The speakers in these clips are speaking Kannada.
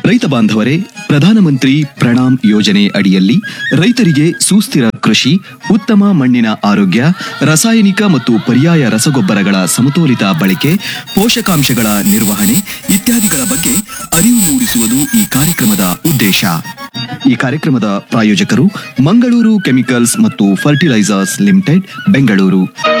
ರೈತ ಬಾಂಧವರೇ ಪ್ರಧಾನಮಂತ್ರಿ ಪ್ರಣಾಮ್ ಯೋಜನೆ ಅಡಿಯಲ್ಲಿ ರೈತರಿಗೆ ಸುಸ್ಥಿರ ಕೃಷಿ ಉತ್ತಮ ಮಣ್ಣಿನ ಆರೋಗ್ಯ ರಾಸಾಯನಿಕ ಮತ್ತು ಪರ್ಯಾಯ ರಸಗೊಬ್ಬರಗಳ ಸಮತೋಲಿತ ಬಳಕೆ ಪೋಷಕಾಂಶಗಳ ನಿರ್ವಹಣೆ ಇತ್ಯಾದಿಗಳ ಬಗ್ಗೆ ಅರಿವು ಮೂಡಿಸುವುದು ಈ ಕಾರ್ಯಕ್ರಮದ ಉದ್ದೇಶ ಈ ಕಾರ್ಯಕ್ರಮದ ಪ್ರಾಯೋಜಕರು ಮಂಗಳೂರು ಕೆಮಿಕಲ್ಸ್ ಮತ್ತು ಫರ್ಟಿಲೈಸರ್ಸ್ ಲಿಮಿಟೆಡ್ ಬೆಂಗಳೂರು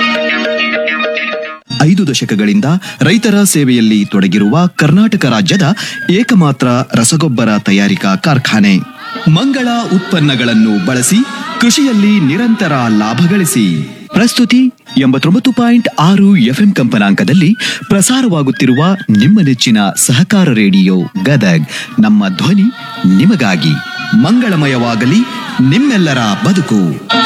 ಐದು ದಶಕಗಳಿಂದ ರೈತರ ಸೇವೆಯಲ್ಲಿ ತೊಡಗಿರುವ ಕರ್ನಾಟಕ ರಾಜ್ಯದ ಏಕಮಾತ್ರ ರಸಗೊಬ್ಬರ ತಯಾರಿಕಾ ಕಾರ್ಖಾನೆ ಮಂಗಳ ಉತ್ಪನ್ನಗಳನ್ನು ಬಳಸಿ ಕೃಷಿಯಲ್ಲಿ ನಿರಂತರ ಲಾಭ ಗಳಿಸಿ ಪ್ರಸ್ತುತಿ ಎಂಬತ್ತೊಂಬತ್ತು ಪಾಯಿಂಟ್ ಆರು ಎಫ್ಎಂ ಕಂಪನಾಂಕದಲ್ಲಿ ಪ್ರಸಾರವಾಗುತ್ತಿರುವ ನಿಮ್ಮ ನೆಚ್ಚಿನ ಸಹಕಾರ ರೇಡಿಯೋ ಗದಗ್ ನಮ್ಮ ಧ್ವನಿ ನಿಮಗಾಗಿ ಮಂಗಳಮಯವಾಗಲಿ ನಿಮ್ಮೆಲ್ಲರ ಬದುಕು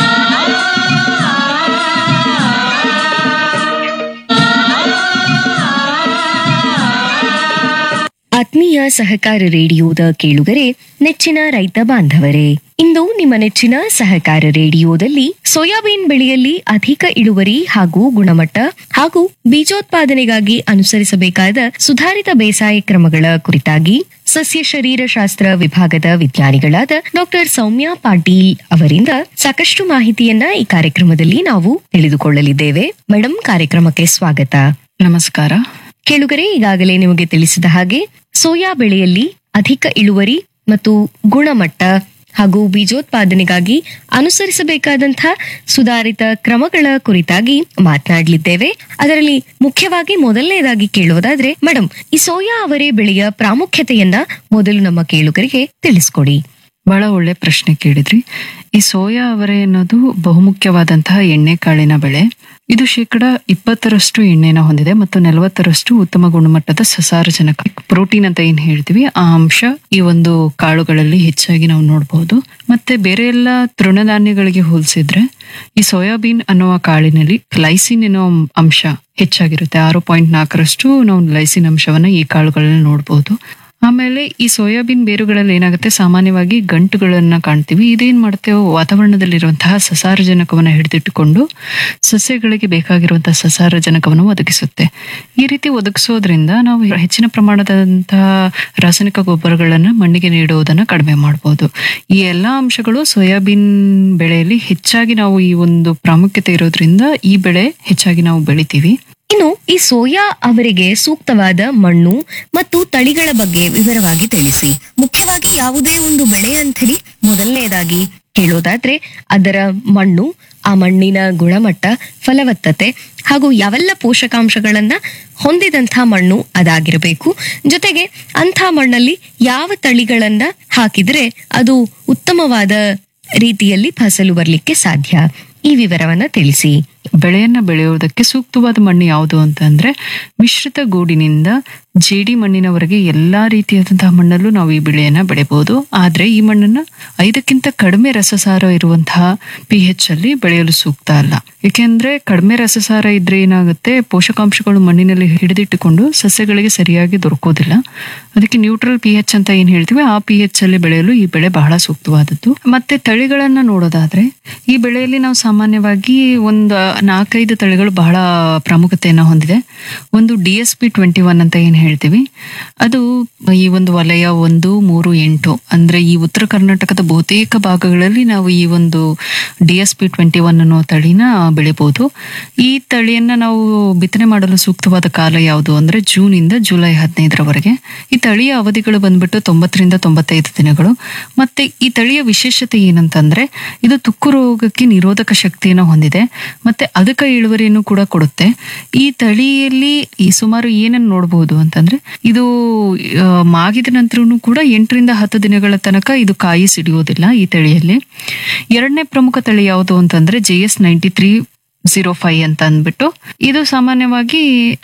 ಆತ್ಮೀಯ ಸಹಕಾರ ರೇಡಿಯೋದ ಕೇಳುಗರೆ ನೆಚ್ಚಿನ ರೈತ ಬಾಂಧವರೇ ಇಂದು ನಿಮ್ಮ ನೆಚ್ಚಿನ ಸಹಕಾರ ರೇಡಿಯೋದಲ್ಲಿ ಸೋಯಾಬೀನ್ ಬೆಳೆಯಲ್ಲಿ ಅಧಿಕ ಇಳುವರಿ ಹಾಗೂ ಗುಣಮಟ್ಟ ಹಾಗೂ ಬೀಜೋತ್ಪಾದನೆಗಾಗಿ ಅನುಸರಿಸಬೇಕಾದ ಸುಧಾರಿತ ಬೇಸಾಯ ಕ್ರಮಗಳ ಕುರಿತಾಗಿ ಸಸ್ಯ ಶರೀರಶಾಸ್ತ್ರ ವಿಭಾಗದ ವಿಜ್ಞಾನಿಗಳಾದ ಡಾಕ್ಟರ್ ಸೌಮ್ಯ ಪಾಟೀಲ್ ಅವರಿಂದ ಸಾಕಷ್ಟು ಮಾಹಿತಿಯನ್ನ ಈ ಕಾರ್ಯಕ್ರಮದಲ್ಲಿ ನಾವು ತಿಳಿದುಕೊಳ್ಳಲಿದ್ದೇವೆ ಮೇಡಮ್ ಕಾರ್ಯಕ್ರಮಕ್ಕೆ ಸ್ವಾಗತ ನಮಸ್ಕಾರ ಕೇಳುಗರೆ ಈಗಾಗಲೇ ನಿಮಗೆ ತಿಳಿಸಿದ ಹಾಗೆ ಸೋಯಾ ಬೆಳೆಯಲ್ಲಿ ಅಧಿಕ ಇಳುವರಿ ಮತ್ತು ಗುಣಮಟ್ಟ ಹಾಗೂ ಬೀಜೋತ್ಪಾದನೆಗಾಗಿ ಅನುಸರಿಸಬೇಕಾದಂತಹ ಸುಧಾರಿತ ಕ್ರಮಗಳ ಕುರಿತಾಗಿ ಮಾತನಾಡಲಿದ್ದೇವೆ ಅದರಲ್ಲಿ ಮುಖ್ಯವಾಗಿ ಮೊದಲನೇದಾಗಿ ಕೇಳುವುದಾದ್ರೆ ಮೇಡಮ್ ಈ ಸೋಯಾ ಅವರೆ ಬೆಳೆಯ ಪ್ರಾಮುಖ್ಯತೆಯನ್ನ ಮೊದಲು ನಮ್ಮ ಕೇಳುಗರಿಗೆ ತಿಳಿಸ್ಕೊಡಿ ಬಹಳ ಒಳ್ಳೆ ಪ್ರಶ್ನೆ ಕೇಳಿದ್ರಿ ಈ ಸೋಯಾ ಅವರೆ ಅನ್ನೋದು ಬಹುಮುಖ್ಯವಾದಂತಹ ಎಣ್ಣೆ ಕಾಳಿನ ಬೆಳೆ ಇದು ಶೇಕಡ ಇಪ್ಪತ್ತರಷ್ಟು ಎಣ್ಣೆನ ಹೊಂದಿದೆ ಮತ್ತು ನಲವತ್ತರಷ್ಟು ಉತ್ತಮ ಗುಣಮಟ್ಟದ ಸಸಾರಜನಕ ಪ್ರೋಟೀನ್ ಅಂತ ಏನ್ ಹೇಳ್ತೀವಿ ಆ ಅಂಶ ಈ ಒಂದು ಕಾಳುಗಳಲ್ಲಿ ಹೆಚ್ಚಾಗಿ ನಾವು ನೋಡಬಹುದು ಮತ್ತೆ ಬೇರೆ ಎಲ್ಲ ತೃಣಧಾನ್ಯಗಳಿಗೆ ಹೋಲಿಸಿದ್ರೆ ಈ ಸೋಯಾಬೀನ್ ಅನ್ನುವ ಕಾಳಿನಲ್ಲಿ ಲೈಸಿನ್ ಅನ್ನೋ ಅಂಶ ಹೆಚ್ಚಾಗಿರುತ್ತೆ ಆರು ಪಾಯಿಂಟ್ ನಾಲ್ಕರಷ್ಟು ನಾವು ಲೈಸಿನ್ ಅಂಶವನ್ನ ಈ ಕಾಳುಗಳಲ್ಲಿ ನೋಡಬಹುದು ಆಮೇಲೆ ಈ ಸೋಯಾಬೀನ್ ಬೇರುಗಳಲ್ಲಿ ಏನಾಗುತ್ತೆ ಸಾಮಾನ್ಯವಾಗಿ ಗಂಟುಗಳನ್ನ ಕಾಣ್ತೀವಿ ಇದೇನ್ ಮಾಡುತ್ತೆ ವಾತಾವರಣದಲ್ಲಿರುವಂತಹ ಸಸಾರಜನಕವನ್ನ ಹಿಡಿದಿಟ್ಟುಕೊಂಡು ಸಸ್ಯಗಳಿಗೆ ಬೇಕಾಗಿರುವಂತಹ ಸಸಾರಜನಕವನ್ನು ಒದಗಿಸುತ್ತೆ ಈ ರೀತಿ ಒದಗಿಸೋದ್ರಿಂದ ನಾವು ಹೆಚ್ಚಿನ ಪ್ರಮಾಣದಂತಹ ರಾಸಾಯನಿಕ ಗೊಬ್ಬರಗಳನ್ನ ಮಣ್ಣಿಗೆ ನೀಡುವುದನ್ನ ಕಡಿಮೆ ಮಾಡಬಹುದು ಈ ಎಲ್ಲಾ ಅಂಶಗಳು ಸೋಯಾಬೀನ್ ಬೆಳೆಯಲ್ಲಿ ಹೆಚ್ಚಾಗಿ ನಾವು ಈ ಒಂದು ಪ್ರಾಮುಖ್ಯತೆ ಇರೋದ್ರಿಂದ ಈ ಬೆಳೆ ಹೆಚ್ಚಾಗಿ ನಾವು ಬೆಳಿತೀವಿ ಇನ್ನು ಈ ಸೋಯಾ ಅವರಿಗೆ ಸೂಕ್ತವಾದ ಮಣ್ಣು ಮತ್ತು ತಳಿಗಳ ಬಗ್ಗೆ ವಿವರವಾಗಿ ತಿಳಿಸಿ ಮುಖ್ಯವಾಗಿ ಯಾವುದೇ ಒಂದು ಬೆಳೆ ಅಂಥೇಳಿ ಮೊದಲನೇದಾಗಿ ಹೇಳೋದಾದ್ರೆ ಅದರ ಮಣ್ಣು ಆ ಮಣ್ಣಿನ ಗುಣಮಟ್ಟ ಫಲವತ್ತತೆ ಹಾಗೂ ಯಾವೆಲ್ಲ ಪೋಷಕಾಂಶಗಳನ್ನ ಹೊಂದಿದಂಥ ಮಣ್ಣು ಅದಾಗಿರಬೇಕು ಜೊತೆಗೆ ಅಂಥ ಮಣ್ಣಲ್ಲಿ ಯಾವ ತಳಿಗಳನ್ನ ಹಾಕಿದ್ರೆ ಅದು ಉತ್ತಮವಾದ ರೀತಿಯಲ್ಲಿ ಫಸಲು ಬರಲಿಕ್ಕೆ ಸಾಧ್ಯ ಈ ವಿವರವನ್ನ ತಿಳಿಸಿ ಬೆಳೆಯನ್ನ ಬೆಳೆಯುವುದಕ್ಕೆ ಸೂಕ್ತವಾದ ಮಣ್ಣು ಯಾವುದು ಅಂತಂದ್ರೆ ಮಿಶ್ರಿತ ಗೂಡಿನಿಂದ ಜೇಡಿ ಮಣ್ಣಿನವರೆಗೆ ಎಲ್ಲಾ ರೀತಿಯಾದಂತಹ ಮಣ್ಣಲ್ಲೂ ನಾವು ಈ ಬೆಳೆಯನ್ನ ಬೆಳೆಯಬಹುದು ಆದ್ರೆ ಈ ಮಣ್ಣನ್ನ ಐದಕ್ಕಿಂತ ಕಡಿಮೆ ರಸಸಾರ ಇರುವಂತಹ ಪಿ ಎಚ್ ಅಲ್ಲಿ ಬೆಳೆಯಲು ಸೂಕ್ತ ಅಲ್ಲ ಏಕೆಂದ್ರೆ ಕಡಿಮೆ ರಸಸಾರ ಇದ್ರೆ ಏನಾಗುತ್ತೆ ಪೋಷಕಾಂಶಗಳು ಮಣ್ಣಿನಲ್ಲಿ ಹಿಡಿದಿಟ್ಟುಕೊಂಡು ಸಸ್ಯಗಳಿಗೆ ಸರಿಯಾಗಿ ದೊರಕೋದಿಲ್ಲ ಅದಕ್ಕೆ ನ್ಯೂಟ್ರಲ್ ಪಿ ಎಚ್ ಅಂತ ಏನ್ ಹೇಳ್ತೀವಿ ಆ ಪಿ ಎಚ್ ಅಲ್ಲಿ ಬೆಳೆಯಲು ಈ ಬೆಳೆ ಬಹಳ ಸೂಕ್ತವಾದದ್ದು ಮತ್ತೆ ತಳಿಗಳನ್ನ ನೋಡೋದಾದ್ರೆ ಈ ಬೆಳೆಯಲ್ಲಿ ನಾವು ಸಾಮಾನ್ಯವಾಗಿ ಒಂದು ನಾಲ್ಕೈದು ತಳಿಗಳು ಬಹಳ ಪ್ರಾಮುಖ್ಯತೆಯನ್ನ ಹೊಂದಿದೆ ಒಂದು D S P twenty one ಅಂತ ಏನ್ ಹೇಳ್ತೀವಿ ಅದು ಈ ಒಂದು ವಲಯ ಒಂದು ಮೂರು ಎಂಟು ಅಂದ್ರೆ ಈ ಉತ್ತರ ಕರ್ನಾಟಕದ ಬಹುತೇಕ ಭಾಗಗಳಲ್ಲಿ ನಾವು ಈ ಒಂದು D S P twenty one ಅನ್ನೋ ತಳಿನ ಬೆಳಿಬಹುದು ಈ ತಳಿಯನ್ನ ನಾವು ಬಿತ್ತನೆ ಮಾಡಲು ಸೂಕ್ತವಾದ ಕಾಲ ಯಾವುದು ಅಂದ್ರೆ ಜೂನ್ ಇಂದ ಜುಲೈ ಹದಿನೈದರವರೆಗೆ ಈ ತಳಿಯ ಅವಧಿಗಳು ಬಂದ್ಬಿಟ್ಟು ತೊಂಬತ್ತರಿಂದ ತೊಂಬತ್ತೈದು ದಿನಗಳು ಮತ್ತೆ ಈ ತಳಿಯ ವಿಶೇಷತೆ ಏನಂತಂದ್ರೆ ಇದು ತುಕ್ಕು ರೋಗಕ್ಕೆ ನಿರೋಧಕ ಶಕ್ತಿಯನ್ನು ಹೊಂದಿದೆ ಮತ್ತೆ ಅಧಿಕ ಇಳುವರಿಯನ್ನು ಕೂಡ ಕೊಡುತ್ತೆ ಈ ತಳಿಯಲ್ಲಿ ಈ ಸುಮಾರು ಏನನ್ನು ನೋಡಬಹುದು ಅಂತಂದ್ರೆ ಇದು ಆ, ಮಾಗಿದ ನಂತರನು ಕೂಡ ಎಂಟರಿಂದ ಹತ್ತು ದಿನಗಳ ತನಕ ಇದು ಕಾಯಿ ಸಿಡಿಯೋದಿಲ್ಲ ಈ ತಳಿಯಲ್ಲಿ ಎರಡನೇ ಪ್ರಮುಖ ತಳಿ ಯಾವುದು ಅಂತಂದ್ರೆ J S ninety three zero five ಅಂತ ಅಂದ್ಬಿಟ್ಟು ಇದು ಸಾಮಾನ್ಯವಾಗಿ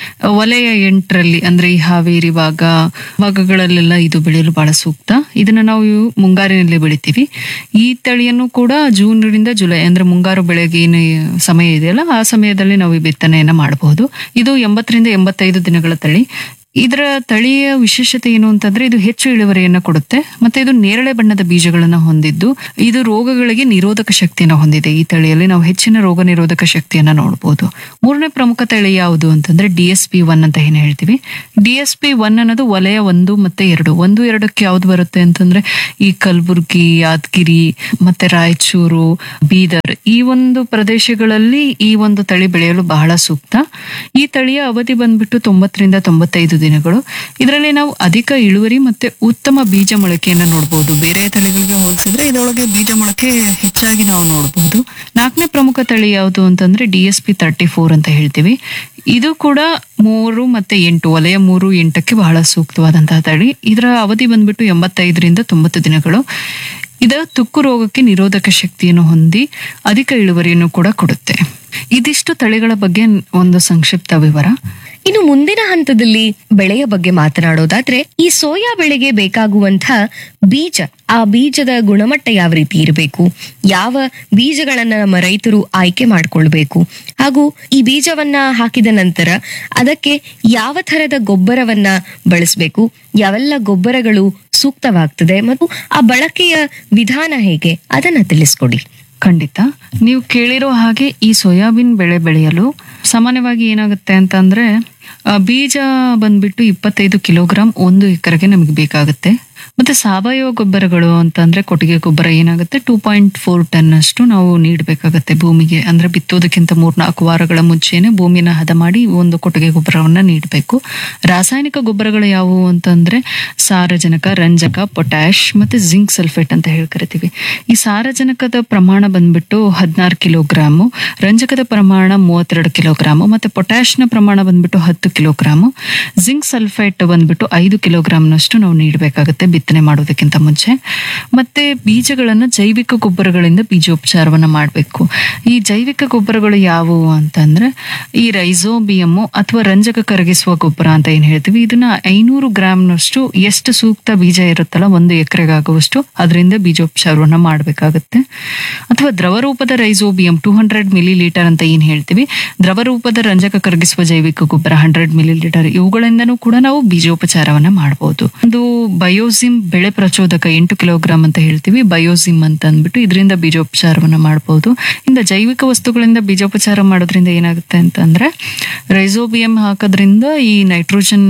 ವಲಯ ಎಂಟರಲ್ಲಿ ಅಂದ್ರೆ ಈ ಹಾವೇರಿ ಭಾಗ ಭಾಗಗಳಲ್ಲೆಲ್ಲ ಇದು ಬೆಳೆಯಲು ಬಹಳ ಸೂಕ್ತ ಇದನ್ನ ನಾವು ಮುಂಗಾರಿನಲ್ಲಿ ಬೆಳಿತೀವಿ ಈ ತಳಿಯನ್ನು ಕೂಡ ಜೂನ್ ರಿಂದ ಜುಲೈ ಅಂದ್ರೆ ಮುಂಗಾರು ಬೆಳೆಗೆ ಏನು ಸಮಯ ಇದೆಯಲ್ಲ ಆ ಸಮಯದಲ್ಲಿ ನಾವು ಈ ಬಿತ್ತನೆಯನ್ನ ಮಾಡಬಹುದು ಇದು ಎಂಬತ್ತರಿಂದ ಎಂಬತ್ತೈದು ದಿನಗಳ ತಳಿ ಇದರ ತಳಿಯ ವಿಶೇಷತೆ ಏನು ಅಂತಂದ್ರೆ ಇದು ಹೆಚ್ಚು ಇಳುವರಿಯನ್ನ ಕೊಡುತ್ತೆ ಮತ್ತೆ ಇದು ನೇರಳೆ ಬಣ್ಣದ ಬೀಜಗಳನ್ನ ಹೊಂದಿದ್ದು ಇದು ರೋಗಗಳಿಗೆ ನಿರೋಧಕ ಶಕ್ತಿಯನ್ನು ಹೊಂದಿದೆ ಈ ತಳಿಯಲ್ಲಿ ನಾವು ಹೆಚ್ಚಿನ ರೋಗ ನಿರೋಧಕ ಶಕ್ತಿಯನ್ನ ನೋಡಬಹುದು ಮೂರನೇ ಪ್ರಮುಖ ತಳಿ ಯಾವುದು ಅಂತಂದ್ರೆ ಡಿ ಎಸ್ ಪಿ ಒನ್ ಅಂತ ಏನ್ ಹೇಳ್ತೀವಿ ಡಿ ಎಸ್ ಪಿ ಒನ್ ಅನ್ನೋದು ವಲಯ ಒಂದು ಮತ್ತೆ ಎರಡು ಒಂದು ಎರಡಕ್ಕೆ ಯಾವ್ದು ಬರುತ್ತೆ ಅಂತಂದ್ರೆ ಈ ಕಲಬುರ್ಗಿ ಯಾದಗಿರಿ ಮತ್ತೆ ರಾಯಚೂರು ಬೀದರ್ ಈ ಒಂದು ಪ್ರದೇಶಗಳಲ್ಲಿ ಈ ಒಂದು ತಳಿ ಬೆಳೆಯಲು ಬಹಳ ಸೂಕ್ತ ಈ ತಳಿಯ ಅವಧಿ ಬಂದ್ಬಿಟ್ಟು ತೊಂಬತ್ತರಿಂದ ತೊಂಬತ್ತೈದು ದಿನಗಳು ಇದರಲ್ಲಿ ನಾವು ಅಧಿಕ ಇಳುವರಿ ಮತ್ತೆ ಉತ್ತಮ ಬೀಜ ಮೊಳಕೆಯನ್ನ ನೋಡಬಹುದು ಬೇರೆ ತಳಿಗಳಿಗೆ ಹೋಲಿಸಿದ್ರೆ ಇದರೊಳಗೆ ಬೀಜ ಮೊಳಕೆ ಹೆಚ್ಚಾಗಿ ನಾವು ನೋಡಬಹುದು ನಾಲ್ಕನೇ ಪ್ರಮುಖ ತಳಿ ಯಾವುದು ಅಂತಂದ್ರೆ D S P thirty four ಅಂತ ಹೇಳ್ತೀವಿ ಇದು ಕೂಡ ಮೂರು ಮತ್ತೆ ಎಂಟು ವಲಯ ಮೂರು ಎಂಟಕ್ಕೆ ಬಹಳ ಸೂಕ್ತವಾದಂತಹ ತಳಿ ಇದರ ಅವಧಿ ಬಂದ್ಬಿಟ್ಟು ಎಂಬತ್ತೈದರಿಂದ ತೊಂಬತ್ತು ದಿನಗಳು ಇದರ ತುಕ್ಕು ರೋಗಕ್ಕೆ ನಿರೋಧಕ ಶಕ್ತಿಯನ್ನು ಹೊಂದಿ ಅಧಿಕ ಇಳುವರಿಯನ್ನು ಕೂಡ ಕೊಡುತ್ತೆ ಇದಿಷ್ಟು ತಳಿಗಳ ಬಗ್ಗೆ ಒಂದು ಸಂಕ್ಷಿಪ್ತ ವಿವರ ಇನ್ನು ಮುಂದಿನ ಹಂತದಲ್ಲಿ ಬೆಳೆಯ ಬಗ್ಗೆ ಮಾತನಾಡೋದಾದ್ರೆ ಈ ಸೋಯಾ ಬೆಳೆಗೆ ಬೇಕಾಗುವಂತ ಬೀಜ ಆ ಬೀಜದ ಗುಣಮಟ್ಟ ಯಾವ ರೀತಿ ಇರಬೇಕು ಯಾವ ಬೀಜಗಳನ್ನ ನಮ್ಮ ರೈತರು ಆಯ್ಕೆ ಮಾಡ್ಕೊಳ್ಬೇಕು ಹಾಗೂ ಈ ಬೀಜವನ್ನ ಹಾಕಿದ ನಂತರ ಅದಕ್ಕೆ ಯಾವ ತರದ ಗೊಬ್ಬರವನ್ನ ಬಳಸಬೇಕು ಯಾವೆಲ್ಲ ಗೊಬ್ಬರಗಳು ಸೂಕ್ತವಾಗ್ತದೆ ಮತ್ತು ಆ ಬಳಕೆಯ ವಿಧಾನ ಹೇಗೆ ಅದನ್ನ ತಿಳಿಸ್ಕೊಡಿ ಖಂಡಿತ ನೀವು ಕೇಳಿರೋ ಹಾಗೆ ಈ ಸೋಯಾಬೀನ್ ಬೆಳೆ ಬೆಳೆಯಲು ಸಾಮಾನ್ಯವಾಗಿ ಏನಾಗುತ್ತೆ ಅಂತ ಅಂದ್ರೆ ಆ, ಬೀಜ ಬಂದ್ಬಿಟ್ಟು ಇಪ್ಪತ್ತೈದು ಕಿಲೋಗ್ರಾಂ ಒಂದು ಎಕರೆಗೆ ನಮಗೆ ಬೇಕಾಗುತ್ತೆ ಮತ್ತೆ ಸಾವಯವ ಗೊಬ್ಬರಗಳು ಅಂತಂದ್ರೆ ಕೊಟ್ಟಿಗೆ ಗೊಬ್ಬರ ಏನಾಗುತ್ತೆ ಟೂ ಪಾಯಿಂಟ್ ಫೋರ್ ಟನ್ ಅಷ್ಟು ನಾವು ನೀಡಬೇಕಾಗತ್ತೆ ಭೂಮಿಗೆ ಅಂದ್ರೆ ಬಿತ್ತೋದಕ್ಕಿಂತ ಮೂರ್ನಾಲ್ಕು ವಾರಗಳ ಮುಂಚೆನೆ ಭೂಮಿನ ಹದ ಮಾಡಿ ಒಂದು ಕೊಟ್ಟಿಗೆ ಗೊಬ್ಬರವನ್ನ ನೀಡಬೇಕು ರಾಸಾಯನಿಕ ಗೊಬ್ಬರಗಳು ಯಾವುವು ಅಂತಂದ್ರೆ ಸಾರಜನಕ ರಂಜಕ ಪೊಟ್ಯಾಶ್ ಮತ್ತೆ ಜಿಂಕ್ ಸಲ್ಫೇಟ್ ಅಂತ ಹೇಳಿ ಕರಿತೀವಿ ಈ ಸಾರಜನಕದ ಪ್ರಮಾಣ ಬಂದ್ಬಿಟ್ಟು ಹದಿನಾರು ಕಿಲೋಗ್ರಾಮು ರಂಜಕದ ಪ್ರಮಾಣ ಮೂವತ್ತೆರಡು ಕಿಲೋಗ್ರಾಮು ಮತ್ತೆ ಪೊಟ್ಯಾಶ್ನ ಪ್ರಮಾಣ ಬಂದ್ಬಿಟ್ಟು ಹತ್ತು ಕಿಲೋಗ್ರಾಮು ಜಿಂಕ್ ಸಲ್ಫೇಟ್ ಬಂದ್ಬಿಟ್ಟು ಐದು ಕಿಲೋಗ್ರಾಮ್ನಷ್ಟು ನಾವು ನೀಡಬೇಕಾಗುತ್ತೆ ಬಿತ್ತನೆ ಮಾಡೋದಕ್ಕಿಂತ ಮುಂಚೆ ಮತ್ತೆ ಬೀಜಗಳನ್ನ ಜೈವಿಕ ಗೊಬ್ಬರಗಳಿಂದ ಬೀಜೋಪಚಾರವನ್ನ ಮಾಡಬೇಕು ಈ ಜೈವಿಕ ಗೊಬ್ಬರಗಳು ಯಾವುವು ಅಂತಂದ್ರೆ ಈ ರೈಸೋಬಿಯಮ್ಮು ಅಥವಾ ರಂಜಕ ಕರಗಿಸುವ ಗೊಬ್ಬರ ಅಂತ ಏನ್ ಹೇಳ್ತೀವಿ ಇದನ್ನ ಐನೂರು ಗ್ರಾಮ್ನಷ್ಟು ಎಷ್ಟು ಸೂಕ್ತ ಬೀಜ ಇರುತ್ತಲ್ಲ ಒಂದು ಎಕರೆಗಾಗುವಷ್ಟು ಅದರಿಂದ ಬೀಜೋಪಚಾರವನ್ನ ಮಾಡಬೇಕಾಗುತ್ತೆ ಅಥವಾ ದ್ರವ ರೂಪದ rhizobium two hundred milli litre ಅಂತ ಏನ್ ಹೇಳ್ತೀವಿ ದ್ರವ ರೂಪದ ರಂಜಕ ಕರಗಿಸುವ ಜೈವಿಕ ಗೊಬ್ಬರ ಹಂಡ್ರೆಡ್ ಮಿಲಿ ಲೀಟರ್ ಇವುಗಳಿಂದನೂ ಕೂಡ ನಾವು ಬೀಜೋಪಚಾರವನ್ನ ಮಾಡಬಹುದು ಒಂದು ಬಯೋಸಿಮ್ ಬೆಳೆ ಪ್ರಚೋದಕ ಎಂಟು ಕಿಲೋಗ್ರಾಮ್ ಅಂತ ಹೇಳ್ತೀವಿ ಬಯೋಸಿಮ್ ಅಂತ ಅಂದ್ಬಿಟ್ಟು ಇದರಿಂದ ಬೀಜೋಪಚಾರವನ್ನ ಮಾಡಬಹುದು ಇಂದ ಜೈವಿಕ ವಸ್ತುಗಳಿಂದ ಬೀಜೋಪಚಾರ ಮಾಡೋದ್ರಿಂದ ಏನಾಗುತ್ತೆ ಅಂತಂದ್ರೆ ರೈಸೋಬಿಯಂ ಹಾಕೋದ್ರಿಂದ ಈ ನೈಟ್ರೋಜನ್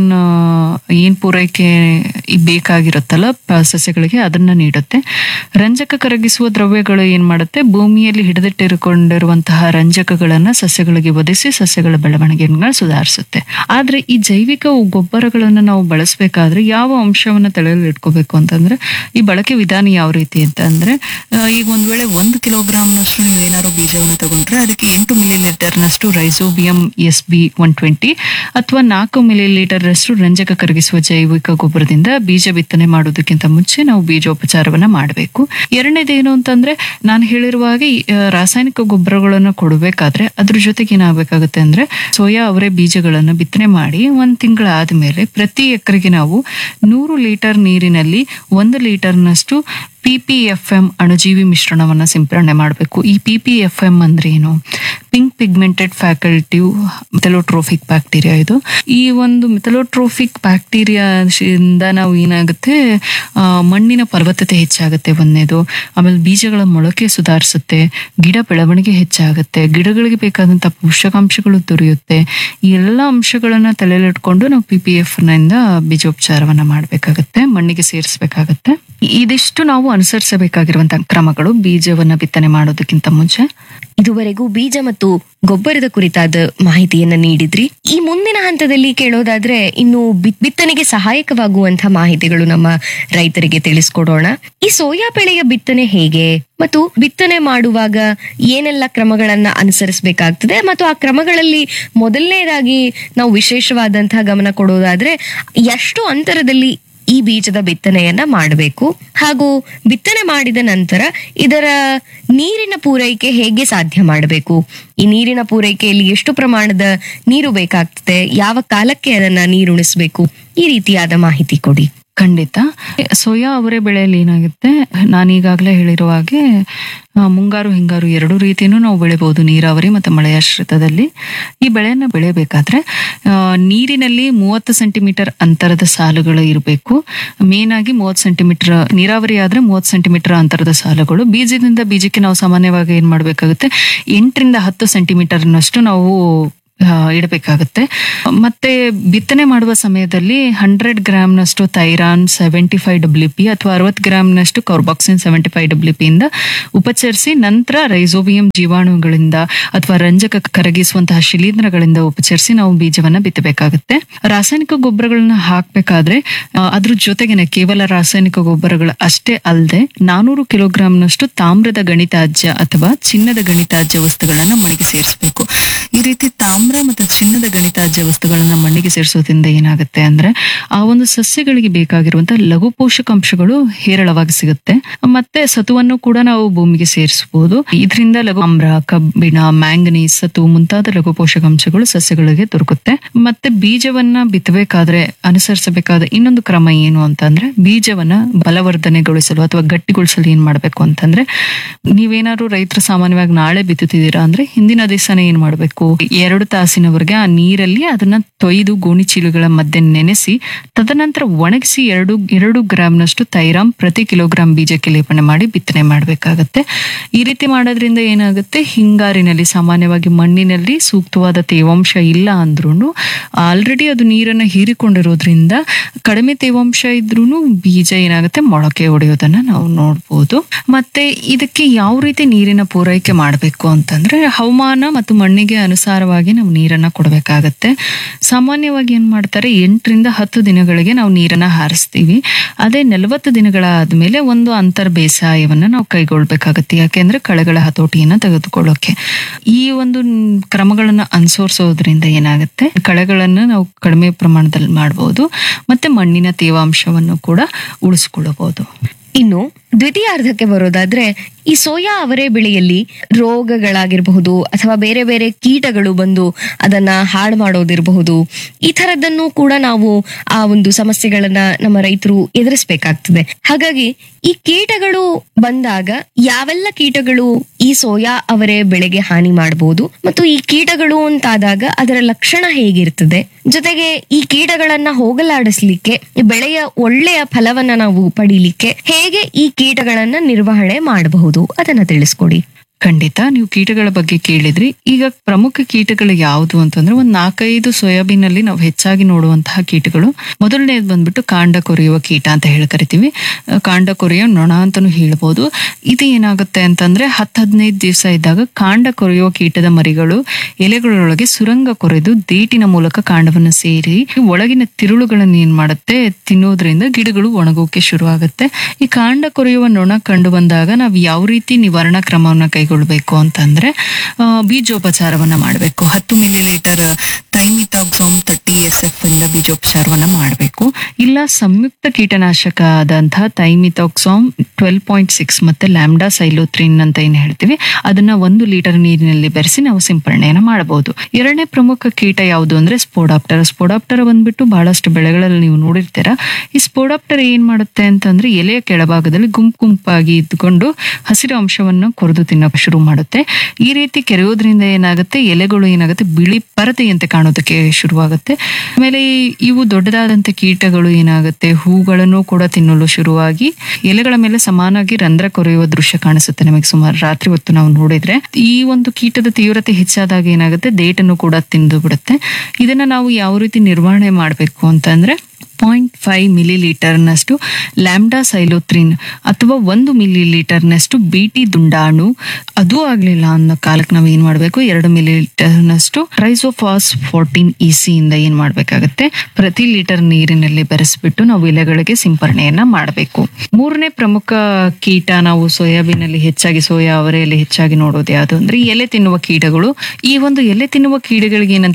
ಏನ್ ಪೂರೈಕೆ ಈ ಬೇಕಾಗಿರುತ್ತಲ್ಲ ಪ- ಸಸ್ಯಗಳಿಗೆ ಅದನ್ನ ನೀಡುತ್ತೆ ರಂಜಕ ಕರಗಿಸುವ ದ್ರವ್ಯಗಳು ಏನ್ ಮಾಡುತ್ತೆ ಭೂಮಿಯಲ್ಲಿ ಹಿಡಿದಿಟ್ಟಿರುಕೊಂಡಿರುವಂತಹ ರಂಜಕಗಳನ್ನ ಸಸ್ಯಗಳಿಗೆ ಒದಗಿಸಿ ಸಸ್ಯಗಳ ಬೆಳವಣಿಗೆಗಳನ್ನ ಸುಧಾರಿಸುತ್ತೆ ಆದ್ರೆ ಈ ಜೈವಿಕ ಗೊಬ್ಬರಗಳನ್ನ ನಾವು ಬಳಸಬೇಕಾದ್ರೆ ಯಾವ ಅಂಶವನ್ನ ತಲೆಯಲ್ಲಿ ಇಟ್ಕೋಬೇಕು ಅಂತಂದ್ರೆ ಈ ಬಳಕೆ ವಿಧಾನ ಯಾವ ರೀತಿ ಅಂತ ಅಂದ್ರೆ ಆ, ಈಗ ಒಂದ್ ವೇಳೆ ಒಂದು ಕಿಲೋಗ್ರಾಮ್ನಷ್ಟು ನೀವು ಏನಾದ್ರು ಬೀಜವನ್ನು ತಗೊಂಡ್ರೆ ಅದಕ್ಕೆ ಎಂಟು ಮಿಲಿ ಲೀಟರ್ನಷ್ಟು rhizobium S B one twenty ಅಥವಾ ನಾಲ್ಕು ಮಿಲಿ ಲೀಟರ್ನಷ್ಟು ರಂಜಕ ಕರಗಿಸುವ ಜೈವಿಕ ಗೊಬ್ಬರದಿಂದ ಬೀಜ ಬಿತ್ತನೆ ಮಾಡೋದಕ್ಕಿಂತ ಮುಂಚೆ ನಾವು ಬೀಜೋಪಚಾರವನ್ನ ಮಾಡಬೇಕು ಎರಡನೇದೇನು ಅಂತಂದ್ರೆ ನಾನು ಹೇಳಿರುವ ಹಾಗೆ ಈ, ಆ, ರಾಸಾಯನಿಕ ಗೊಬ್ಬರಗಳನ್ನು ಕೊಡಬೇಕಾದ್ರೆ ಅದ್ರ ಜೊತೆಗೆ ಏನಾಗಬೇಕಾಗುತ್ತೆ ಅಂದ್ರೆ ಸೋಯಾ ಅವರೇ ಬೀಜಗಳನ್ನು ಬಿತ್ತನೆ ಮಾಡಿ ಒಂದ್ ತಿಂಗಳ ಆದ್ಮೇಲೆ ಪ್ರತಿ ಎಕರೆಗೆ ನಾವು ನೂರು ಲೀಟರ್ ನೀರಿನಲ್ಲಿ ಒಂದು ಲೀಟರ್ನಷ್ಟು ಪಿ ಪಿ ಎಫ್ ಎಂ ಅಣುಜೀವಿ ಮಿಶ್ರಣವನ್ನ ಸಿಂಪರಣೆ ಮಾಡಬೇಕು ಈ ಪಿ ಪಿ ಎಫ್ ಎಂ ಅಂದ್ರೆ ಏನು pink pigmented facultative methylotrophic bacteria ಇದು ಈ ಒಂದು ಮೆಥಲೋಟ್ರೋಫಿಕ್ ಬ್ಯಾಕ್ಟೀರಿಯಾ ಇಂದ ನಾವು ಏನಾಗುತ್ತೆ ಆ, ಮಣ್ಣಿನ ಫಲವತ್ತತೆ ಹೆಚ್ಚಾಗುತ್ತೆ ಒಂದನೇದು ಆಮೇಲೆ ಬೀಜಗಳ ಮೊಳಕೆ ಸುಧಾರಿಸುತ್ತೆ ಗಿಡ ಬೆಳವಣಿಗೆ ಹೆಚ್ಚಾಗುತ್ತೆ ಗಿಡಗಳಿಗೆ ಬೇಕಾದಂತ ಪೋಷಕಾಂಶಗಳು ದೊರೆಯುತ್ತೆ ಈ ಎಲ್ಲ ಅಂಶಗಳನ್ನ ತಲೆಯಲ್ಲಿಟ್ಕೊಂಡು ನಾವು ಪಿ ಪಿ ಎಫ್ ನಿಂದ ಬೀಜೋಪಚಾರವನ್ನ ಮಾಡಬೇಕಾಗತ್ತೆ ಮಣ್ಣಿಗೆ ಸೇರಿಸಬೇಕಾಗತ್ತೆ ಇದಿಷ್ಟು ನಾವು ಅನುಸರಿಸಬೇಕಾಗಿರುವಂತಹ ಕ್ರಮಗಳು ಬೀಜವನ್ನ ಬಿತ್ತನೆ ಮಾಡೋದಕ್ಕಿಂತ ಮುಂಚೆ ಇದುವರೆಗೂ ಬೀಜ ಮತ್ತು ಗೊಬ್ಬರದ ಕುರಿತಾದ ಮಾಹಿತಿಯನ್ನ ನೀಡಿದ್ರಿ ಈ ಮುಂದಿನ ಹಂತದಲ್ಲಿ ಕೇಳೋದಾದ್ರೆ ಇನ್ನು ಬಿ- ಬಿತ್ತನೆಗೆ ಸಹಾಯಕವಾಗುವಂತಹ ಮಾಹಿತಿಗಳು ನಮ್ಮ ರೈತರಿಗೆ ತಿಳಿಸ್ಕೊಡೋಣ ಈ ಸೋಯಾ ಬೆಳೆಯ ಬಿತ್ತನೆ ಹೇಗೆ ಮತ್ತು ಬಿತ್ತನೆ ಮಾಡುವಾಗ ಏನೆಲ್ಲ ಕ್ರಮಗಳನ್ನ ಅನುಸರಿಸಬೇಕಾಗ್ತದೆ ಮತ್ತು ಆ ಕ್ರಮಗಳಲ್ಲಿ ಮೊದಲನೇದಾಗಿ ನಾವು ವಿಶೇಷವಾದಂತಹ ಗಮನ ಕೊಡೋದಾದ್ರೆ ಎಷ್ಟು ಅಂತರದಲ್ಲಿ ಈ ಬೀಜದ ಬಿತ್ತನೆಯನ್ನ ಮಾಡಬೇಕು ಹಾಗೂ ಬಿತ್ತನೆ ಮಾಡಿದ ನಂತರ ಇದರ ನೀರಿನ ಪೂರೈಕೆ ಹೇಗೆ ಸಾಧ್ಯ ಮಾಡಬೇಕು ಈ ನೀರಿನ ಪೂರೈಕೆಯಲ್ಲಿ ಎಷ್ಟು ಪ್ರಮಾಣದ ನೀರು ಬೇಕಾಗ್ತದೆ ಯಾವ ಕಾಲಕ್ಕೆ ಅದನ್ನ ನೀರುಣಿಸ್ಬೇಕು ಈ ರೀತಿಯಾದ ಮಾಹಿತಿ ಕೊಡಿ ಖಂಡಿತ ಸೋಯಾ ಅವರೆ ಬೆಳೆಯಲ್ಲಿ ಏನಾಗುತ್ತೆ ನಾನು ಈಗಾಗಲೇ ಹೇಳಿರುವ ಹಾಗೆ ಆ, ಮುಂಗಾರು ಹಿಂಗಾರು ಎರಡೂ ರೀತಿಯೂ ನಾವು ಬೆಳಿಬಹುದು ನೀರಾವರಿ ಮತ್ತು ಮಳೆಯಾಶ್ರಿತದಲ್ಲಿ ಈ ಬೆಳೆಯನ್ನು ಬೆಳೆಯಬೇಕಾದ್ರೆ ಆ, ನೀರಿನಲ್ಲಿ ಮೂವತ್ತು ಸೆಂಟಿಮೀಟರ್ ಅಂತರದ ಸಾಲುಗಳು ಇರಬೇಕು ಮೇನ್ ಆಗಿ ಮೂವತ್ತು ಸೆಂಟಿಮೀಟರ್ ನೀರಾವರಿ ಆದ್ರೆ ಮೂವತ್ತು ಸೆಂಟಿಮೀಟರ್ ಅಂತರದ ಸಾಲುಗಳು ಬೀಜದಿಂದ ಬೀಜಕ್ಕೆ ನಾವು ಸಾಮಾನ್ಯವಾಗಿ ಏನ್ ಮಾಡಬೇಕಾಗುತ್ತೆ ಎಂಟರಿಂದ ಹತ್ತು ಸೆಂಟಿಮೀಟರ್ನಷ್ಟು ನಾವು ಆ, ಇಡಬೇಕಾಗುತ್ತೆ ಮತ್ತೆ ಬಿತ್ತನೆ ಮಾಡುವ ಸಮಯದಲ್ಲಿ ಹಂಡ್ರೆಡ್ ಗ್ರಾಮ್ನಷ್ಟು thiram seventy five W P ಅಥವಾ ಅರವತ್ತು ಗ್ರಾಮ್ನಷ್ಟು carboxin seventy five W P ಇಂದ ಉಪಚರಿಸಿ ನಂತರ ರೈಸೋಬಿಯಂ ಜೀವಾಣುಗಳಿಂದ ಅಥವಾ ರಂಜಕ ಕರಗಿಸುವಂತಹ ಶಿಲೀಂಧ್ರಗಳಿಂದ ಉಪಚರಿಸಿ ನಾವು ಬೀಜವನ್ನ ಬಿತ್ತಬೇಕಾಗುತ್ತೆ ರಾಸಾಯನಿಕ ಗೊಬ್ಬರಗಳನ್ನ ಹಾಕ್ಬೇಕಾದ್ರೆ ಆ, ಅದ್ರ ಜೊತೆಗೇನೆ ಕೇವಲ ರಾಸಾಯನಿಕ ಗೊಬ್ಬರಗಳು ಅಷ್ಟೇ ಅಲ್ಲದೆ ನಾನೂರು ಕಿಲೋಗ್ರಾಂನಷ್ಟು ತಾಮ್ರದ ಗಣಿತಾಜ್ಯ ಅಥವಾ ಚಿನ್ನದ ಗಣಿತಾಜ್ಯ ವಸ್ತುಗಳನ್ನ ಮಣ್ಣಿಗೆ ಸೇರಿಸಬೇಕು ಈ ರೀತಿ ತಾಮ್ರ ಮತ್ತು ಚಿನ್ನದ ಗಣಿತಾಜ್ಯ ವಸ್ತುಗಳನ್ನ ಮಣ್ಣಿಗೆ ಸೇರಿಸೋದ್ರಿಂದ ಏನಾಗುತ್ತೆ ಅಂದ್ರೆ ಆ ಒಂದು ಸಸ್ಯಗಳಿಗೆ ಬೇಕಾಗಿರುವಂತಹ ಲಘು ಪೋಷಕಾಂಶಗಳು ಹೇರಳವಾಗಿ ಸಿಗುತ್ತೆ ಮತ್ತೆ ಸತುವನ್ನು ಕೂಡ ನಾವು ಭೂಮಿಗೆ ಸೇರಿಸಬಹುದು ಇದರಿಂದ ಲಘು ಆಮ್ರ ಕಬ್ಬಿಣ ಮ್ಯಾಂಗನೀಸ್ ಸತು ಮುಂತಾದ ಲಘು ಪೋಷಕಾಂಶಗಳು ಸಸ್ಯಗಳಿಗೆ ದೊರಕುತ್ತೆ ಮತ್ತೆ ಬೀಜವನ್ನ ಬಿತ್ತಬೇಕಾದ್ರೆ ಅನುಸರಿಸಬೇಕಾದ ಇನ್ನೊಂದು ಕ್ರಮ ಏನು ಅಂತಂದ್ರೆ ಬೀಜವನ್ನ ಬಲವರ್ಧನೆಗೊಳಿಸಲು ಅಥವಾ ಗಟ್ಟಿಗೊಳಿಸಲು ಏನ್ ಮಾಡ್ಬೇಕು ಅಂತಂದ್ರೆ ನೀವೇನಾದ್ರು ರೈತರು ಸಾಮಾನ್ಯವಾಗಿ ನಾಳೆ ಬಿತ್ತುತ್ತಿದ್ದೀರಾ ಅಂದ್ರೆ ಹಿಂದಿನ ದಿವಸನೇ ಏನ್ ಮಾಡ್ಬೇಕು ಎರಡು ತಾಸಿನವರೆಗೆ ಆ ನೀರಲ್ಲಿ ಅದನ್ನ ತೊಯ್ದು ಗೋಣಿ ಚೀಲಗಳ ಮಧ್ಯೆ ನೆನೆಸಿ ತದನಂತರ ಒಣಗಿಸಿ ಎರಡು ಎರಡು ಗ್ರಾಮ್ನಷ್ಟು ತೈರಾಮ್ ಪ್ರತಿ ಕಿಲೋಗ್ರಾಂ ಬೀಜಕ್ಕೆ ಲೇಪನೆ ಮಾಡಿ ಬಿತ್ತನೆ ಮಾಡಬೇಕಾಗತ್ತೆ ಈ ರೀತಿ ಮಾಡೋದ್ರಿಂದ ಏನಾಗುತ್ತೆ ಹಿಂಗಾರಿನಲ್ಲಿ ಸಾಮಾನ್ಯವಾಗಿ ಮಣ್ಣಿನಲ್ಲಿ ಸೂಕ್ತವಾದ ತೇವಾಂಶ ಇಲ್ಲ ಅಂದ್ರೂ ಆಲ್ರೆಡಿ ಅದು ನೀರನ್ನ ಹೀರಿಕೊಂಡಿರೋದ್ರಿಂದ ಕಡಿಮೆ ತೇವಾಂಶ ಇದ್ರೂ ಬೀಜ ಏನಾಗುತ್ತೆ ಮೊಳಕೆ ಹೊಡೆಯೋದನ್ನ ನಾವು ನೋಡ್ಬೋದು ಮತ್ತೆ ಇದಕ್ಕೆ ಯಾವ ರೀತಿ ನೀರಿನ ಪೂರೈಕೆ ಮಾಡಬೇಕು ಅಂತಂದ್ರೆ ಹವಾಮಾನ ಮತ್ತು ಮಣ್ಣಿಗೆ ಅನುಸಾರವಾಗಿ ನಾವು ನೀರನ್ನ ಕೊಡಬೇಕಾಗತ್ತೆ ಸಾಮಾನ್ಯವಾಗಿ ಏನ್ ಮಾಡ್ತಾರೆ ಎಂಟರಿಂದ ಹತ್ತು ದಿನಗಳಿಗೆ ನಾವು ನೀರನ್ನ ಹಾರಿಸ್ತೀವಿ ಅದೇ ನಲವತ್ತು ದಿನಗಳಾದ್ಮೇಲೆ ಒಂದು ಅಂತರ್ ಬೇಸಾಯವನ್ನ ನಾವು ಕೈಗೊಳ್ಬೇಕಾಗತ್ತೆ ಯಾಕೆಂದ್ರೆ ಕಳೆಗಳ ಹತೋಟಿಯನ್ನ ತೆಗೆದುಕೊಳ್ಳೋಕೆ ಈ ಒಂದು ನ್- ಕ್ರಮಗಳನ್ನ ಅನುಸರಿಸೋದ್ರಿಂದ ಏನಾಗುತ್ತೆ ಕಳೆಗಳನ್ನ ನಾವು ಕಡಿಮೆ ಪ್ರಮಾಣದಲ್ಲಿ ಮಾಡಬಹುದು ಮತ್ತೆ ಮಣ್ಣಿನ ತೇವಾಂಶವನ್ನು ಕೂಡ ಉಳಿಸ್ಕೊಳ್ಳಬಹುದು ಇನ್ನು ದ್ವಿತೀಯಾರ್ಧಕ್ಕೆ ಬರೋದಾದ್ರೆ ಈ ಸೋಯಾ ಅವರೆ ಬೆಳೆಯಲ್ಲಿ ರೋಗಗಳಾಗಿರಬಹುದು ಅಥವಾ ಬೇರೆ ಬೇರೆ ಕೀಟಗಳು ಬಂದು ಅದನ್ನ ಹಾಳು ಮಾಡೋದಿರಬಹುದು ಈ ತರದನ್ನು ಕೂಡ ನಾವು ಆ ಒಂದು ಸಮಸ್ಯೆಗಳನ್ನ ನಮ್ಮ ರೈತರು ಎದುರಿಸಬೇಕಾಗ್ತದೆ ಹಾಗಾಗಿ ಈ ಕೀಟಗಳು ಬಂದಾಗ ಯಾವೆಲ್ಲ ಕೀಟಗಳು ಈ ಸೋಯಾ ಅವರೆ ಬೆಳೆಗೆ ಹಾನಿ ಮಾಡಬಹುದು ಮತ್ತು ಈ ಕೀಟಗಳು ಅಂತಾದಾಗ ಅದರ ಲಕ್ಷಣ ಹೇಗಿರ್ತದೆ ಜೊತೆಗೆ ಈ ಕೀಟಗಳನ್ನ ಹೋಗಲಾಡಿಸ್ಲಿಕ್ಕೆ ಈ ಬೆಳೆಯ ಒಳ್ಳೆಯ ಫಲವನ್ನ ನಾವು ಪಡೀಲಿಕ್ಕೆ ಹೇಗೆ ಈ ಕೀಟಗಳನ್ನ ನಿರ್ವಹಣೆ ಮಾಡಬಹುದು ಅದನ್ನ ತಿಳಿಸ್ಕೊಡಿ ಖಂಡಿತ ನೀವು ಕೀಟಗಳ ಬಗ್ಗೆ ಕೇಳಿದ್ರಿ ಈಗ ಪ್ರಮುಖ ಕೀಟಗಳು ಯಾವುದು ಅಂತಂದ್ರೆ ಒಂದ್ ನಾಲ್ಕೈದು ಸೋಯಾಬೀನ್ ಅಲ್ಲಿ ನಾವು ಹೆಚ್ಚಾಗಿ ನೋಡುವಂತಹ ಕೀಟಗಳು ಮೊದಲನೇದು ಬಂದ್ಬಿಟ್ಟು ಕಾಂಡ ಕೊರೆಯುವ ಕೀಟ ಅಂತ ಹೇಳಿ ಕರಿತೀವಿ ಅಹ್, ಕಾಂಡ ಕೊರೆಯೋ ನೊಣ ಅಂತಾನು ಹೇಳ್ಬೋದು ಇದು ಏನಾಗುತ್ತೆ ಅಂತಂದ್ರೆ ಹತ್ತು ಹದಿನೈದು ದಿವಸ ಇದ್ದಾಗ ಕಾಂಡ ಕೊರೆಯುವ ಕೀಟದ ಮರಿಗಳು ಎಲೆಗಳೊಳಗೆ ಸುರಂಗ ಕೊರೆದು ದೇಟಿನ ಮೂಲಕ ಕಾಂಡವನ್ನು ಸೇರಿ ಒಳಗಿನ ತಿರುಳುಗಳನ್ನು ಏನ್ ಮಾಡುತ್ತೆ ತಿನ್ನೋದ್ರಿಂದ ಗಿಡಗಳು ಒಣಗೋಕೆ ಶುರು ಆಗುತ್ತೆ ಈ ಕಾಂಡ ಕೊರೆಯುವ ನೊಣ ಕಂಡು ಬಂದಾಗ ನಾವು ಯಾವ ರೀತಿ ನಿವಾರಣಾ ಕ್ರಮವನ್ನ ಕೈಗೊಳ್ಬೇಕು ಅಂತಂದ್ರೆ ಆ, ಬೀಜೋಪಚಾರವನ್ನ ಮಾಡಬೇಕು ಹತ್ತು milli litre thiamethoxam thirty S F ಇಂದ ಬೀಜೋಪಚಾರವನ್ನ ಮಾಡಬೇಕು ಇಲ್ಲ ಸಂಯುಕ್ತ ಕೀಟನಾಶಕ ಆದಂತಹ ಥೈಮಿಥಾಕ್ಸಾಮ್ ಟ್ವೆಲ್ ಪಾಯಿಂಟ್ ಸಿಕ್ಸ್ ಮತ್ತೆ ಲ್ಯಾಂಬ್ಡಾ ಸೈಲೋತ್ರಿನ್ ಅಂತ ಏನ್ ಹೇಳ್ತೀವಿ ಅದನ್ನ ಒಂದು ಲೀಟರ್ ನೀರಿನಲ್ಲಿ ಬೆರೆಸಿ ನಾವು ಸಿಂಪರಣೆಯನ್ನ ಮಾಡಬಹುದು ಎರಡನೇ ಪ್ರಮುಖ ಕೀಟ ಯಾವುದು ಅಂದ್ರೆ ಸ್ಪೋಡಾಪ್ಟರ್ ಸ್ಪೋಡಾಪ್ಟರ್ ಬಂದ್ಬಿಟ್ಟು ಬಹಳಷ್ಟು ಬೆಳೆಗಳಲ್ಲಿ ನೀವು ನೋಡಿರ್ತೀರಾ ಈ ಸ್ಪೋಡಾಪ್ಟರ್ ಏನ್ ಮಾಡುತ್ತೆ ಅಂತಂದ್ರೆ ಎಲೆಯ ಕೆಳಭಾಗದಲ್ಲಿ ಗುಂಪು ಗುಂಪಾಗಿ ಇದ್ಕೊಂಡು ಹಸಿರು ಅಂಶವನ್ನು ಕೊರೆದು ತಿನ್ನೋಕೆ ಶುರು ಮಾಡುತ್ತೆ ಈ ರೀತಿ ಕೆರೆಯೋದ್ರಿಂದ ಏನಾಗುತ್ತೆ ಎಲೆಗಳು ಏನಾಗುತ್ತೆ ಬಿಳಿ ಪರದೆಯಂತೆ ಕಾಣೋದಕ್ಕೆ ಶುರುವಾಗುತ್ತೆ ಆಮೇಲೆ ಈ- ಇವು ದೊಡ್ಡದಾದಂತ ಕೀಟಗಳು ಏನಾಗುತ್ತೆ ಹೂಗಳನ್ನು ಕೂಡ ತಿನ್ನಲು ಶುರುವಾಗಿ ಎಲೆಗಳ ಮೇಲೆ ಸಮಾನಾಗಿ ರಂಧ್ರ ಕೊರೆಯುವ ದೃಶ್ಯ ಕಾಣಿಸುತ್ತೆ ನಮಗೆ ಸುಮಾರು ರಾತ್ರಿ ಹೊತ್ತು ನಾವು ನೋಡಿದ್ರೆ ಈ ಒಂದು ಕೀಟದ ತೀವ್ರತೆ ಹೆಚ್ಚಾದಾಗ ಏನಾಗುತ್ತೆ ದೇಟನ್ನು ಕೂಡ ತಿಂದು ಬಿಡುತ್ತೆ ಇದನ್ನ ನಾವು ಯಾವ ರೀತಿ ನಿರ್ವಹಣೆ ಮಾಡಬೇಕು ಅಂತಂದ್ರೆ ಪಾಯಿಂಟ್ ಫೈವ್ ಮಿಲಿ ಲೀಟರ್ನಷ್ಟು ಲ್ಯಾಂಬ್ಡಾ ಸೈಲೋತ್ರಿನ್ ಅಥವಾ ಒಂದು ಮಿಲಿ ಲೀಟರ್ನಷ್ಟು ಬಿಟಿ ದುಂಡಾಣು ಅದು ಆಗ್ಲಿಲ್ಲ ಅನ್ನೋ ಕಾಲಕ್ಕೆ ನಾವು ಏನ್ ಮಾಡ್ಬೇಕು ಎರಡು ಮಿಲಿ ಲೀಟರ್ನಷ್ಟು ಟ್ರೈಸೋಫಾಸ್ ಫೋರ್ಟೀನ್ ಇಸಿ ಇಂದ ಏನ್ ಮಾಡ್ಬೇಕಾಗತ್ತೆ ಪ್ರತಿ ಲೀಟರ್ ನೀರಿನಲ್ಲಿ ಬೆರೆಸ್ಬಿಟ್ಟು ನಾವು ಎಲೆಗಳಿಗೆ ಸಿಂಪರಣೆಯನ್ನ ಮಾಡಬೇಕು ಮೂರನೇ ಪ್ರಮುಖ ಕೀಟ ನಾವು ಸೋಯಾಬೀನ್ ಅಲ್ಲಿ ಹೆಚ್ಚಾಗಿ ಸೋಯಾ ಅವರೆಯಲ್ಲಿ ಹೆಚ್ಚಾಗಿ ನೋಡೋದು ಯಾವುದು ಅಂದ್ರೆ ಎಲೆ ತಿನ್ನುವ ಕೀಟಗಳು ಈ ಒಂದು ಎಲೆ ತಿನ್ನುವ ಕೀಟಗಳಿಗೆ ಏನಂತೀವಿ ನಾವು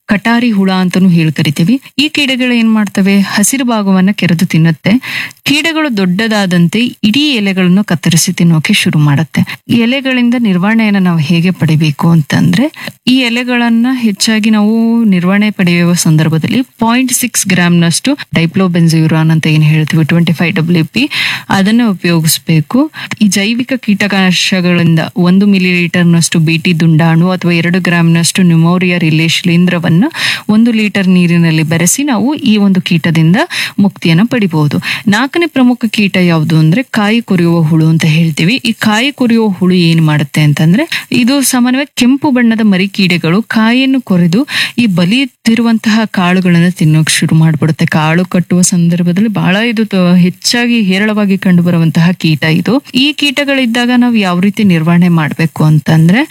ಕಟಾರಿ ಹುಳ ಅಂತಾನೂ ಹೇಳಿ ಕರಿತೀವಿ ಈ ಕೀಡೆಗಳು ಏನ್ ಮಾಡ್ತವೆ ಹಸಿರು ಭಾಗವನ್ನ ಕೆರೆದು ತಿನ್ನುತ್ತೆ ಕೀಡೆಗಳು ದೊಡ್ಡದಾದಂತೆ ಇಡೀ ಎಲೆಗಳನ್ನು ಕತ್ತರಿಸಿ ತಿನ್ನೋಕೆ ಶುರು ಮಾಡುತ್ತೆ ಎಲೆಗಳಿಂದ ನಿರ್ವಹಣೆಯನ್ನ ನಾವು ಹೇಗೆ ಪಡಿಬೇಕು ಅಂತಂದ್ರೆ ಈ ಎಲೆಗಳನ್ನ ಹೆಚ್ಚಾಗಿ ನಾವು ನಿರ್ವಹಣೆ ಪಡೆಯುವ ಸಂದರ್ಭದಲ್ಲಿ ಪಾಯಿಂಟ್ ಸಿಕ್ಸ್ ಗ್ರಾಮ್ನಷ್ಟು ಡೈಪ್ಲೋಬೆನ್ಸಿಯುರಾನ್ ಅಂತ ಏನ್ ಹೇಳ್ತೀವಿ ಟ್ವೆಂಟಿ ಫೈವ್ ಡಬ್ಲ್ಯೂ ಪಿ ಅದನ್ನ ಉಪಯೋಗಿಸಬೇಕು ಈ ಜೈವಿಕ ಕೀಟನಾಶಗಳಿಂದ ಒಂದು ಮಿಲಿ ಲೀಟರ್ನಷ್ಟು ಬಿಟಿ ದುಂಡಾಣು ಅಥವಾ ಎರಡು ಗ್ರಾಮ್ನಷ್ಟು ನ್ಯೂಮೋರಿಯಾ ರಿಲೇ ಶಿಲೀಂಧ್ರವನ್ನ ಒಂದು ಲೀಟರ್ ನೀರಿನಲ್ಲಿ ಬೆರೆಸಿ ನಾವು ಈ ಒಂದು ಕೀಟದಿಂದ ಮುಕ್ತಿಯನ್ನ ಪಡಿಬಹುದು ನಾಲ್ಕನೇ ಪ್ರಮುಖ ಕೀಟ ಯಾವುದು ಅಂದ್ರೆ ಕಾಯಿ ಕೊರೆಯುವ ಹುಳು ಅಂತ ಹೇಳ್ತೀವಿ ಈ ಕಾಯಿ ಕೊರೆಯುವ ಹುಳು ಏನ್ ಮಾಡುತ್ತೆ ಅಂತಂದ್ರೆ ಇದು ಸಾಮಾನ್ಯವಾಗಿ ಕೆಂಪು ಬಣ್ಣದ ಮರಿ ಕೀಡೆಗಳು ಕಾಯಿಯನ್ನು ಕೊರೆದು ಈ ಬಲಿತಿರುವಂತಹ ಕಾಳುಗಳನ್ನು ತಿನ್ನೋಕೆ ಶುರು ಮಾಡ್ಬಿಡುತ್ತೆ ಕಾಳು ಕಟ್ಟುವ ಸಂದರ್ಭದಲ್ಲಿ ಬಹಳ ಇದು ತ- ಹೆಚ್ಚಾಗಿ ಹೇರಳವಾಗಿ ಕಂಡು ಬರುವಂತಹ ಕೀಟ ಇದು ಈ ಕೀಟಗಳಿದ್ದಾಗ ನಾವು ಯಾವ ರೀತಿ ನಿರ್ವಹಣೆ ಮಾಡ್ಬೇಕು ಅಂತಂದ್ರೆ